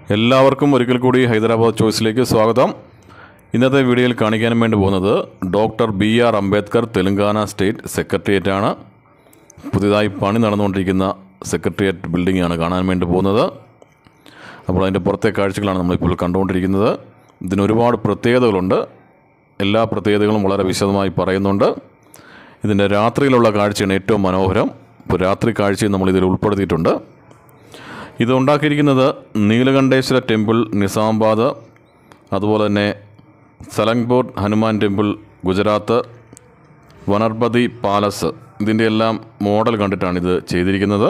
എല്ലാവർക്കും ഒരിക്കൽ കൂടി ഹൈദരാബാദ് ചോയ്സിലേക്ക് സ്വാഗതം ഇന്നത്തെ വീഡിയോയിൽ കാണിക്കാൻ വേണ്ടി പോകുന്നത് doctor B R Ambedkar Telangana state secretariat ആണ് പുതിയതായി പണി നടന്നുകൊണ്ടിരിക്കുന്ന സെക്രട്ടേറിയറ്റ് ബിൽഡിംഗ് ആണ് കാണാൻ വേണ്ടി പോകുന്നത് അപ്പോൾ അതിൻ്റെ പുറത്തെ കാഴ്ചകളാണ് നമ്മളിപ്പോൾ കണ്ടുകൊണ്ടിരിക്കുന്നത് ഇതിന് ഒരുപാട് പ്രത്യേകതകളുണ്ട് എല്ലാ പ്രത്യേകതകളും വളരെ വിശദമായി പറയുന്നുണ്ട് ഇതിൻ്റെ രാത്രിയിലുള്ള കാഴ്ചയാണ് ഏറ്റവും മനോഹരം ഇപ്പോൾ രാത്രി കാഴ്ചയും നമ്മൾ ഇതിൽ ഉൾപ്പെടുത്തിയിട്ടുണ്ട് ഇത് ഉണ്ടാക്കിയിരിക്കുന്നത് നീലകണ്ഠേശ്വര ടെമ്പിൾ നിസാമാബാദ് അതുപോലെ തന്നെ സലങ്പൂർ ഹനുമാൻ ടെമ്പിൾ ഗുജറാത്ത് വനർപതി പാലസ് ഇതിൻ്റെ എല്ലാം മോഡൽ കണ്ടിട്ടാണ് ഇത് ചെയ്തിരിക്കുന്നത്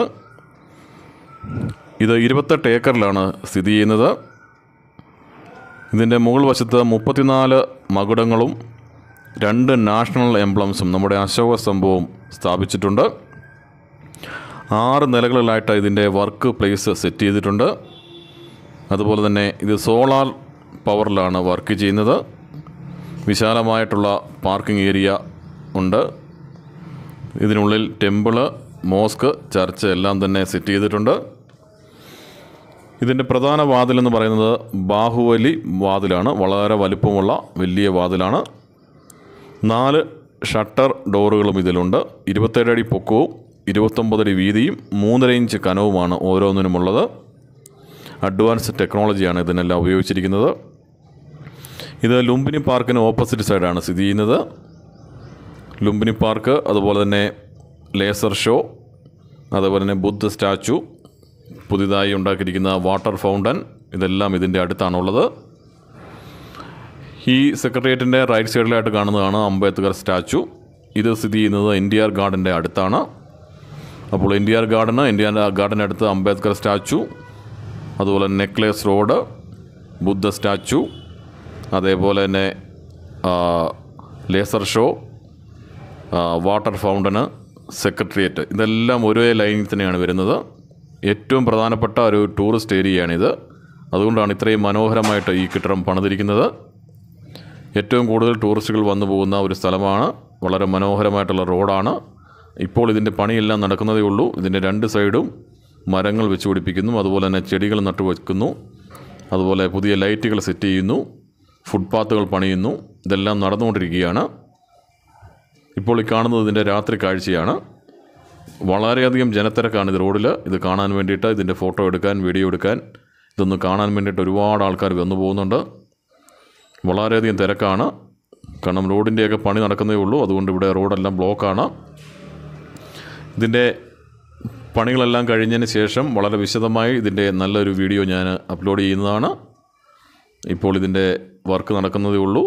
ഇത് ഇരുപത്തെട്ട് ഏക്കറിലാണ് സ്ഥിതി ചെയ്യുന്നത് ഇതിൻ്റെ മുകൾ വശത്ത് മുപ്പത്തിനാല് മകുടങ്ങളും രണ്ട് നാഷണൽ എംബ്ലംസും നമ്മുടെ അശോക സ്തംഭവും സ്ഥാപിച്ചിട്ടുണ്ട് ആറ് നിലകളിലായിട്ട് ഇതിൻ്റെ വർക്ക് പ്ലേസ് സെറ്റ് ചെയ്തിട്ടുണ്ട് അതുപോലെ തന്നെ ഇത് സോളാർ പവറിലാണ് വർക്ക് ചെയ്യുന്നത് വിശാലമായിട്ടുള്ള പാർക്കിംഗ് ഏരിയ ഉണ്ട് ഇതിനുള്ളിൽ ടെമ്പിള് മോസ്ക് ചർച്ച് എല്ലാം തന്നെ സെറ്റ് ചെയ്തിട്ടുണ്ട് ഇതിൻ്റെ പ്രധാന വാതിലെന്ന് പറയുന്നത് ബാഹുബലി വാതിലാണ് വളരെ വലിപ്പമുള്ള വലിയ വാതിലാണ് നാല് ഷട്ടർ ഡോറുകളും ഇതിലുണ്ട് ഇരുപത്തേഴ് അടി പൊക്കവും ഇരുപത്തൊമ്പത് അടി വീതിയും മൂന്നര ഇഞ്ച് കനവുമാണ് ഓരോന്നിനുമുള്ളത് അഡ്വാൻസ് ടെക്നോളജിയാണ് ഇതിനെല്ലാം ഉപയോഗിച്ചിരിക്കുന്നത് ഇത് ലുംബിനി പാർക്കിന് ഓപ്പോസിറ്റ് സൈഡാണ് സ്ഥിതി ചെയ്യുന്നത് ലുംബിനി പാർക്ക് അതുപോലെ തന്നെ ലേസർ ഷോ അതുപോലെ തന്നെ ബുദ്ധ സ്റ്റാച്ചു പുതിയതായി ഉണ്ടാക്കിയിരിക്കുന്ന വാട്ടർ ഫൗണ്ടൻ ഇതെല്ലാം ഇതിൻ്റെ അടുത്താണുള്ളത് ഈ സെക്രട്ടേറിയറ്റിൻ്റെ റൈറ്റ് സൈഡിലായിട്ട് കാണുന്നതാണ് അംബേദ്കർ സ്റ്റാച്ചു ഇത് സ്ഥിതി ചെയ്യുന്നത് എൻ ഡി ആർ ഗാർഡൻ്റെ അടുത്താണ് അപ്പോൾ എൻ ഡി ആർ ഗാർഡന് എൻ ഡി ആർ ഗാർഡൻ്റെ അടുത്ത് അംബേദ്കർ സ്റ്റാച്ചു അതുപോലെ നെക്ലേസ് റോഡ് ബുദ്ധ സ്റ്റാച്ചു അതേപോലെ തന്നെ ആ, ലേസർ ഷോ ആ, വാട്ടർ ഫൗണ്ടന് സെക്രട്ടേറിയറ്റ് ഇതെല്ലാം ഒരേ ലൈനിൽ തന്നെയാണ് വരുന്നത് ഏറ്റവും പ്രധാനപ്പെട്ട ഒരു ടൂറിസ്റ്റ് ഏരിയയാണിത് അതുകൊണ്ടാണ് ഇത്രയും മനോഹരമായിട്ട് ഈ കെട്ടിടം പണിതിരിക്കുന്നത് ഏറ്റവും കൂടുതൽ ടൂറിസ്റ്റുകൾ വന്നു പോകുന്ന ഒരു സ്ഥലമാണ് വളരെ മനോഹരമായിട്ടുള്ള റോഡാണ് ഇപ്പോൾ ഇതിൻ്റെ പണിയെല്ലാം നടക്കുന്നതേ ഉള്ളൂ ഇതിൻ്റെ രണ്ട് സൈഡും മരങ്ങൾ വെച്ച് പിടിപ്പിക്കുന്നു അതുപോലെ തന്നെ ചെടികൾ നട്ടുവെക്കുന്നു അതുപോലെ പുതിയ ലൈറ്റുകൾ സെറ്റ് ചെയ്യുന്നു ഫുട്പാത്തുകൾ പണിയുന്നു ഇതെല്ലാം നടന്നുകൊണ്ടിരിക്കുകയാണ് ഇപ്പോൾ ഈ കാണുന്നത് ഇതിൻ്റെ രാത്രി കാഴ്ചയാണ് വളരെയധികം ജനത്തിരക്കാണ് ഇത് റോഡിൽ ഇത് കാണാൻ വേണ്ടിയിട്ട് ഇതിൻ്റെ ഫോട്ടോ എടുക്കാൻ വീഡിയോ എടുക്കാൻ ഇതൊന്ന് കാണാൻ വേണ്ടിയിട്ട് ഒരുപാട് ആൾക്കാർ വന്നു പോകുന്നുണ്ട് വളരെയധികം തിരക്കാണ് കാരണം റോഡിൻ്റെയൊക്കെ പണി നടക്കുന്നേ ഉള്ളൂ അതുകൊണ്ട് ഇവിടെ റോഡെല്ലാം ബ്ലോക്കാണ് ഇതിൻ്റെ പണികളെല്ലാം കഴിഞ്ഞതിന് ശേഷം വളരെ വിശദമായി ഇതിൻ്റെ നല്ലൊരു വീഡിയോ ഞാൻ അപ്ലോഡ് ചെയ്യുന്നതാണ് ഇപ്പോൾ ഇതിൻ്റെ വർക്ക് നടക്കുന്നതേ ഉള്ളൂ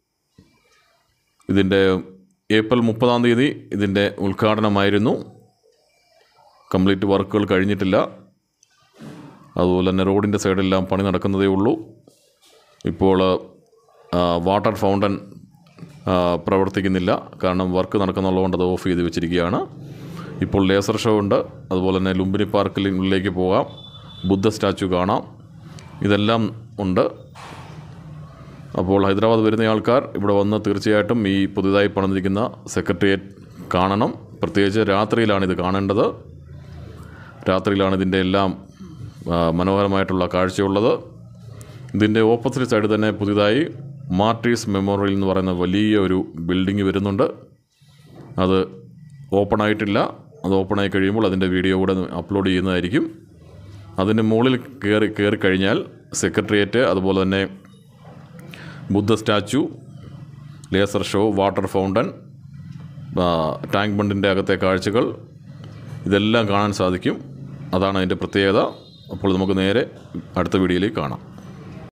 ഇതിൻ്റെ ഏപ്രിൽ മുപ്പതാം തീയതി ഇതിൻ്റെ ഉദ്ഘാടനമായിരുന്നു കംപ്ലീറ്റ് വർക്കുകൾ കഴിഞ്ഞിട്ടില്ല അതുപോലെ തന്നെ റോഡിൻ്റെ സൈഡെല്ലാം പണി നടക്കുന്നതേ ഉള്ളൂ ഇപ്പോൾ ആ, വാട്ടർ ഫൗണ്ടൻ ആ, പ്രവർത്തിക്കുന്നില്ല കാരണം വർക്ക് നടക്കുന്നുള്ളതുകൊണ്ട് അത് ഓഫ് ചെയ്ത് വെച്ചിരിക്കുകയാണ് ഇപ്പോൾ ലേസർ ഷോ ഉണ്ട് അതുപോലെ തന്നെ ലുംബിനി പാർക്കിനുള്ളിലേക്ക് പോകാം ബുദ്ധ സ്റ്റാച്ചു കാണാം ഇതെല്ലാം ഉണ്ട് അപ്പോൾ ഹൈദരാബാദ് വരുന്ന ആൾക്കാർ ഇവിടെ വന്ന് തീർച്ചയായിട്ടും ഈ പുതുതായി പണിതിരിക്കുന്ന സെക്രട്ടേറിയറ്റ് കാണണം പ്രത്യേകിച്ച് രാത്രിയിലാണ് ഇത് കാണേണ്ടത് രാത്രിയിലാണ് ഇതിൻ്റെ എല്ലാം ആ, മനോഹരമായിട്ടുള്ള കാഴ്ചയുള്ളത് ഇതിൻ്റെ ഓപ്പോസിറ്റ് സൈഡ് തന്നെ പുതിയതായി മാർട്ടീസ് മെമ്മോറിയൽ എന്ന് പറയുന്ന വലിയ ഒരു ബിൽഡിംഗ് വരുന്നുണ്ട് അത് ഓപ്പൺ ആയിട്ടില്ല അത് ഓപ്പൺ ആയി കഴിയുമ്പോൾ അതിൻ്റെ വീഡിയോ കൂടെ അപ്ലോഡ് ചെയ്യുന്നതായിരിക്കും അതിന് മുകളിൽ കയറി കയറി കഴിഞ്ഞാൽ സെക്രട്ടേറിയറ്റ് അതുപോലെ തന്നെ Buddha statue laser show water fountain ആ, ടാങ്ക് ബണ്ടിൻ്റെ അകത്തെ കാഴ്ചകൾ ഇതെല്ലാം കാണാൻ സാധിക്കും അതാണ് അതിൻ്റെ പ്രത്യേകത അപ്പോൾ നമുക്ക് നേരെ അടുത്ത വീഡിയോയിലേക്ക് കാണാം